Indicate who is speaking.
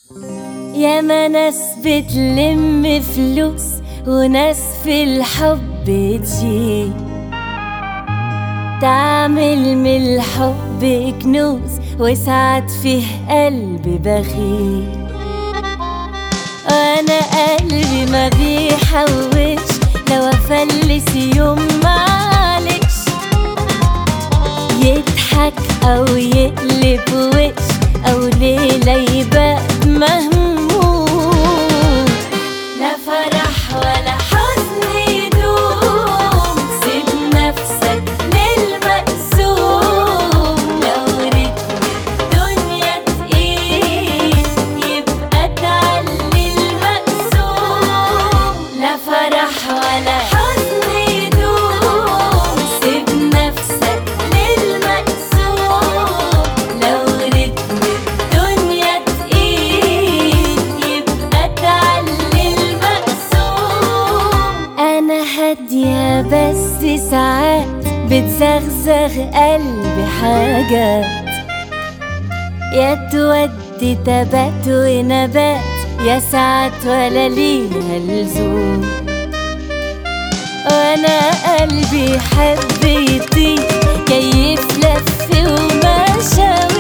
Speaker 1: ياما ناس بتلم فلوس وناس في الحب تشيل تعمل من الحب كنوز وساعات فيه قلب بخيل وانا قلبي ما بيحوش لو افلس يوم معلش يضحك او يقلب وش او ليلة يبقى مهموم لا فرح ولا حزن يدوم سيب نفسك للمقسوم لو رتم الدنيا تقيل يبقى تعلي المقسوم لا فرح ولا حزن يدوم سيب نفسك للمقسوم لو رتم الدنيا تقيل يبقى تعلي المقسوم انا هادية بس ساعات بتزغزغ قلبي حاجات يا تودي تبات ونبات يا ساعات ولا ليها لزوم وانا قلبي حب يطير كيف لف ومشى